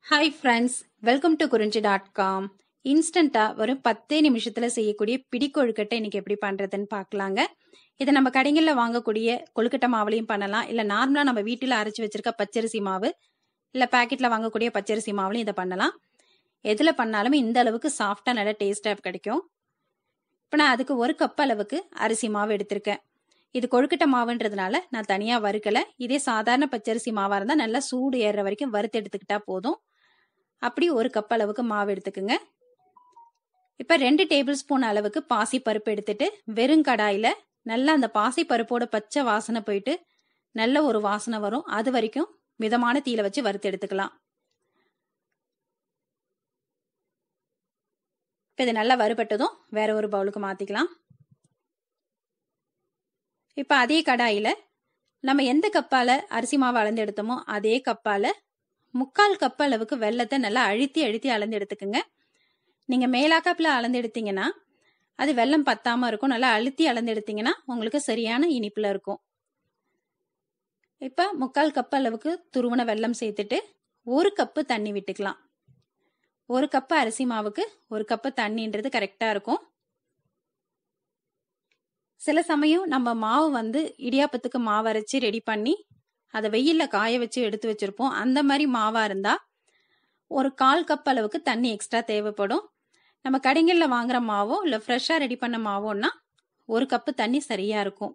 hi friends welcome to Kurinji dot com இன்ஸ்டண்ட்டாக ஒரு பத்தே நிமிஷத்தில் செய்யக்கூடிய பிடி கொழுக்கட்டை இன்னைக்கு எப்படி பண்ணுறதுன்னு பார்க்கலாங்க இதை நம்ம கடைகளில் வாங்கக்கூடிய கொழுக்கட்டை மாவுலையும் பண்ணலாம் இல்லை நார்மலாக நம்ம வீட்டில் அரைச்சி வச்சிருக்க பச்சரிசி மாவு இல்லை பேக்கெட்டில் வாங்கக்கூடிய பச்சரிசி மாவுலையும் இதை பண்ணலாம் எதில் பண்ணாலும் இந்த அளவுக்கு சாஃப்டாக நல்ல டேஸ்ட்டாக கிடைக்கும் இப்போ நான் அதுக்கு ஒரு கப் அளவுக்கு அரிசி மாவு எடுத்திருக்கேன் இது கொழுக்கட்டை மாவுன்றதுனால நான் தனியாக வறுக்கலை இதே சாதாரண பச்சரிசி மாவாக இருந்தால் நல்லா சூடு ஏறுற வரைக்கும் வறுத்து எடுத்துக்கிட்டா போதும் அப்படி ஒரு கப் அளவுக்கு மாவு எடுத்துக்குங்க இப்போ ரெண்டு டேபிள் ஸ்பூன் அளவுக்கு பாசி பருப்பு எடுத்துட்டு வெறும் கடாயில் நல்லா அந்த பாசி பருப்போட பச்சை வாசனை போயிட்டு நல்ல ஒரு வாசனை வரும் அது வரைக்கும் மிதமான தீயில வச்சு வறுத்து எடுத்துக்கலாம் இப்போ இது நல்லா வறுபட்டதும் வேற ஒரு பவுலுக்கு மாற்றிக்கலாம் இப்போ அதே கடாயில் நம்ம எந்த கப்பால் அரிசி மாவு அளந்து எடுத்தோமோ அதே கப்பால் முக்கால் கப் அளவுக்கு வெள்ளத்தை நல்லா அழுத்தி அழுத்தி அளந்து எடுத்துக்கோங்க நீங்கள் மேலாக்காப்பில் அளந்து எடுத்தீங்கன்னா அது வெள்ளம் பத்தாமல் இருக்கும் நல்லா அழுத்தி அளந்து எடுத்தீங்கன்னா உங்களுக்கு சரியான இனிப்பில் இருக்கும் இப்போ முக்கால் கப் அளவுக்கு துருவன வெள்ளம் சேர்த்துட்டு ஒரு கப்பு தண்ணி விட்டுக்கலாம் ஒரு கப்பு அரிசி மாவுக்கு ஒரு கப்பு தண்ணின்றது கரெக்டாக இருக்கும் சில சமயம் நம்ம மாவு வந்து இடியாப்பத்துக்கு மாவு அரைச்சி ரெடி பண்ணி அதை வெயிலில் காய வச்சு எடுத்து வச்சிருப்போம் அந்த மாதிரி மாவாக இருந்தால் ஒரு கால் கப் அளவுக்கு தண்ணி எக்ஸ்ட்ரா தேவைப்படும் நம்ம கடைகளில் வாங்குற மாவோ இல்லை ஃப்ரெஷ்ஷாக ரெடி பண்ண மாவோன்னா ஒரு கப்பு தண்ணி சரியாக இருக்கும்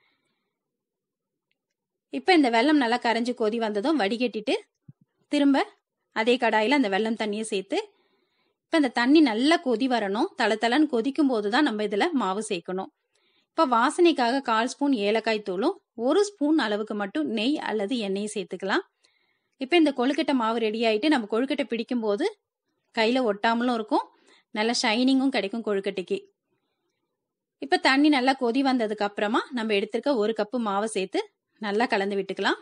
இப்போ இந்த வெள்ளம் நல்லா கரைஞ்சி கொதி வந்ததும் வடிகட்டிட்டு திரும்ப அதே கடாயில் அந்த வெள்ளம் தண்ணியை சேர்த்து இப்போ இந்த தண்ணி நல்லா கொதி வரணும் தலை தலைன்னு கொதிக்கும் போது தான் நம்ம இதில் மாவு சேர்க்கணும் இப்போ வாசனைக்காக கால் ஸ்பூன் ஏலக்காய் தூளும் ஒரு ஸ்பூன் அளவுக்கு மட்டும் நெய் அல்லது எண்ணெய் சேர்த்துக்கலாம் இப்போ இந்த கொழுக்கட்டை மாவு ரெடி ஆகிட்டு நம்ம கொழுக்கட்டை பிடிக்கும் போது கையில் ஒட்டாமலும் இருக்கும் நல்ல ஷைனிங்கும் கிடைக்கும் கொழுக்கட்டைக்கு இப்போ தண்ணி நல்லா கொதி வந்ததுக்கு அப்புறமா நம்ம எடுத்திருக்க ஒரு கப்பு மாவை சேர்த்து நல்லா கலந்து விட்டுக்கலாம்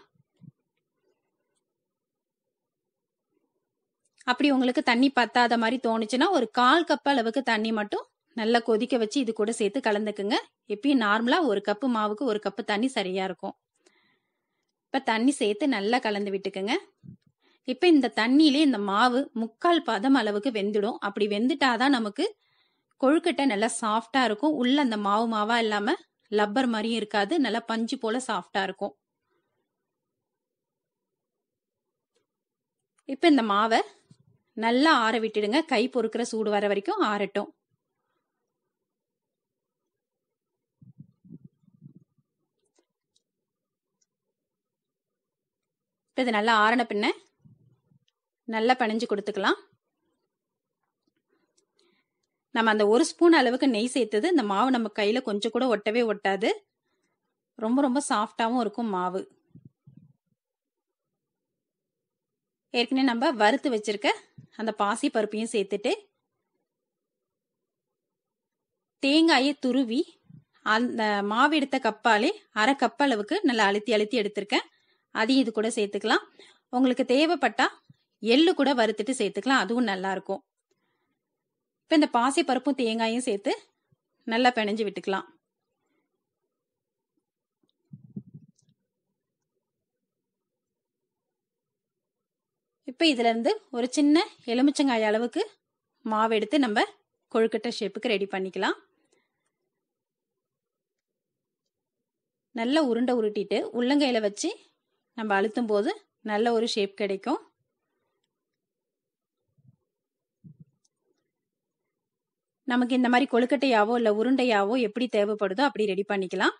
அப்படி உங்களுக்கு தண்ணி பத்தாத மாதிரி தோணுச்சுன்னா ஒரு கால் கப் அளவுக்கு தண்ணி மட்டும் நல்லா கொதிக்க வச்சு இது கூட சேர்த்து கலந்துக்குங்க எப்பயும் நார்மலாக ஒரு கப்பு மாவுக்கு ஒரு கப்பு தண்ணி சரியாக இருக்கும் இப்போ தண்ணி சேர்த்து நல்லா கலந்து விட்டுக்குங்க இப்போ இந்த தண்ணியிலே இந்த மாவு முக்கால் பதம் அளவுக்கு வெந்துடும் அப்படி வெந்துட்டாதான் நமக்கு கொழுக்கட்டை நல்லா சாஃப்டாக இருக்கும் உள்ள அந்த மாவு மாவாக இல்லாமல் லப்பர் மாதிரியும் இருக்காது நல்லா பஞ்சு போல சாஃப்டாக இருக்கும் இப்போ இந்த மாவை நல்லா ஆற விட்டுடுங்க கை பொறுக்கிற சூடு வர வரைக்கும் ஆறட்டும் இப்போ இது நல்லா ஆறின பின்ன நல்லா பனைஞ்சு கொடுத்துக்கலாம் நம்ம அந்த ஒரு ஸ்பூன் அளவுக்கு நெய் சேர்த்தது இந்த மாவு நம்ம கையில் கொஞ்சம் கூட ஒட்டவே ஒட்டாது ரொம்ப ரொம்ப சாஃப்டாகவும் இருக்கும் மாவு ஏற்கனவே நம்ம வறுத்து வச்சிருக்க அந்த பாசி பருப்பையும் சேர்த்துட்டு தேங்காயை துருவி அந்த மாவு எடுத்த கப்பாலே அரை கப் அளவுக்கு நல்லா அழுத்தி அழுத்தி எடுத்திருக்கேன் அதையும் இது கூட சேர்த்துக்கலாம் உங்களுக்கு தேவைப்பட்டா எள்ளு கூட வறுத்துட்டு சேர்த்துக்கலாம் அதுவும் நல்லா இருக்கும் இப்போ இந்த பாசி பருப்பும் தேங்காயும் சேர்த்து நல்லா பிணைஞ்சு விட்டுக்கலாம் இப்போ இதுலேருந்து ஒரு சின்ன எலுமிச்சங்காய் அளவுக்கு மாவு எடுத்து நம்ம கொழுக்கட்டை ஷேப்புக்கு ரெடி பண்ணிக்கலாம் நல்லா உருண்டை உருட்டிட்டு உள்ளங்கையில் வச்சு நம்ம அழுத்தும் போது நல்ல ஒரு ஷேப் கிடைக்கும் நமக்கு இந்த மாதிரி கொழுக்கட்டையாவோ இல்லை உருண்டையாவோ எப்படி தேவைப்படுதோ அப்படி ரெடி பண்ணிக்கலாம்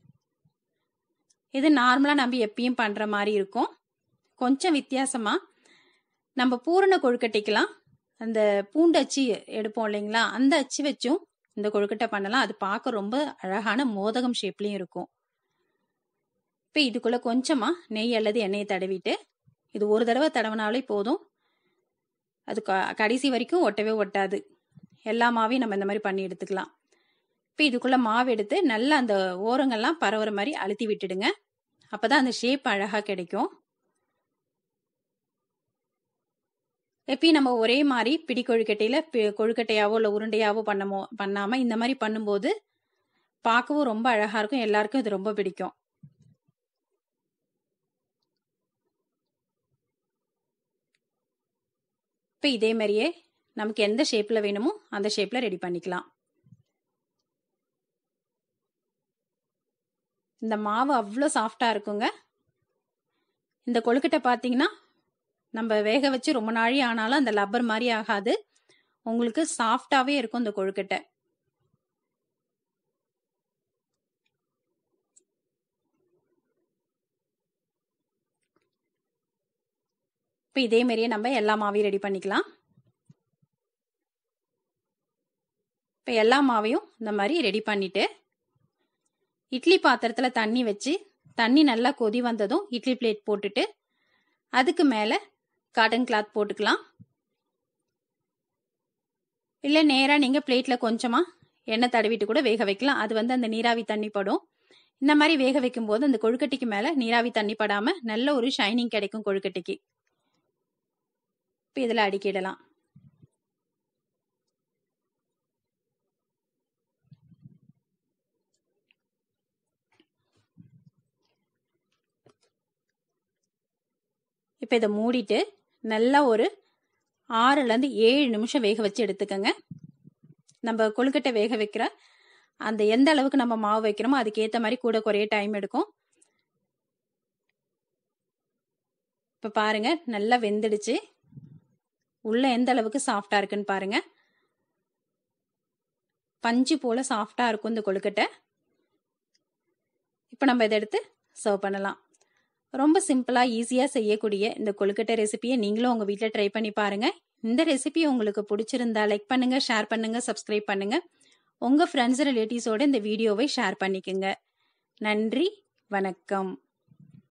இது நார்மலாக நம்ம எப்பயும் பண்ணுற மாதிரி இருக்கும் கொஞ்சம் வித்தியாசமாக நம்ம பூரண கொழுக்கட்டைக்கெல்லாம் அந்த பூண்டு அச்சு எடுப்போம் இல்லைங்களா அந்த அச்சு வச்சும் இந்த கொழுக்கட்டை பண்ணலாம் அது பார்க்க ரொம்ப அழகான மோதகம் ஷேப்லேயும் இருக்கும் இப்போ இதுக்குள்ளே கொஞ்சமாக நெய் அல்லது எண்ணெயை தடவிட்டு இது ஒரு தடவை தடவினாலே போதும் அது கடைசி வரைக்கும் ஒட்டவே ஒட்டாது எல்லா மாவையும் நம்ம இந்த மாதிரி பண்ணி எடுத்துக்கலாம் இப்போ இதுக்குள்ளே மாவு எடுத்து நல்லா அந்த ஓரங்கள்லாம் பரவுற மாதிரி அழுத்தி விட்டுடுங்க அப்போ தான் அந்த ஷேப் அழகாக கிடைக்கும் எப்பயும் நம்ம ஒரே மாதிரி பிடி கொழுக்கட்டையில் கொழுக்கட்டையாவோ இல்லை உருண்டையாவோ பண்ணமோ பண்ணாமல் இந்த மாதிரி பண்ணும்போது பார்க்கவும் ரொம்ப அழகாக இருக்கும் எல்லாருக்கும் இது ரொம்ப பிடிக்கும் இப்போ இதே மாதிரியே நமக்கு எந்த ஷேப்பில் வேணுமோ அந்த ஷேப்பில் ரெடி பண்ணிக்கலாம் இந்த மாவு அவ்வளோ சாஃப்டாக இருக்குங்க இந்த கொழுக்கட்டை பார்த்தீங்கன்னா நம்ம வேக வச்சு ரொம்ப நாழி ஆனாலும் அந்த லப்பர் மாதிரி ஆகாது உங்களுக்கு சாஃப்டாகவே இருக்கும் இந்த கொழுக்கட்டை இப்போ இதே மாதிரியே நம்ம எல்லா மாவையும் ரெடி பண்ணிக்கலாம் இப்போ எல்லா மாவையும் இந்த மாதிரி ரெடி பண்ணிட்டு இட்லி பாத்திரத்தில் தண்ணி வச்சு தண்ணி நல்லா கொதி வந்ததும் இட்லி பிளேட் போட்டுட்டு அதுக்கு மேலே காட்டன் கிளாத் போட்டுக்கலாம் இல்லை நேராக நீங்கள் பிளேட்டில் கொஞ்சமாக எண்ணெய் தடவிட்டு கூட வேக வைக்கலாம் அது வந்து அந்த நீராவி தண்ணி படும் இந்த மாதிரி வேக வைக்கும்போது அந்த கொழுக்கட்டைக்கு மேலே நீராவி தண்ணி படாமல் நல்ல ஒரு ஷைனிங் கிடைக்கும் கொழுக்கட்டைக்கு இப்போ இதில் அடுக்கிடலாம் இப்போ இதை மூடிட்டு நல்லா ஒரு ஆறுலேருந்து ஏழு நிமிஷம் வேக வச்சு எடுத்துக்கோங்க நம்ம கொழுக்கட்டை வேக வைக்கிற அந்த எந்த அளவுக்கு நம்ம மாவு வைக்கிறோமோ அதுக்கேற்ற மாதிரி கூட குறைய டைம் எடுக்கும் இப்போ பாருங்க நல்லா வெந்துடுச்சு உள்ள எந்த அளவுக்கு சாஃப்டா இருக்குன்னு பாருங்க பஞ்சு போல சாஃப்டா இருக்கும் இந்த கொழுக்கட்டை இப்போ நம்ம இதை எடுத்து சர்வ் பண்ணலாம் ரொம்ப சிம்பிளாக ஈஸியாக செய்யக்கூடிய இந்த கொழுக்கட்டை ரெசிபியை நீங்களும் உங்கள் வீட்டில் ட்ரை பண்ணி பாருங்கள் இந்த ரெசிபி உங்களுக்கு பிடிச்சிருந்தா லைக் பண்ணுங்கள் ஷேர் பண்ணுங்கள் சப்ஸ்கிரைப் பண்ணுங்கள் உங்கள் ஃப்ரெண்ட்ஸ் ரிலேட்டிவ்ஸோட இந்த வீடியோவை ஷேர் பண்ணிக்கோங்க நன்றி வணக்கம்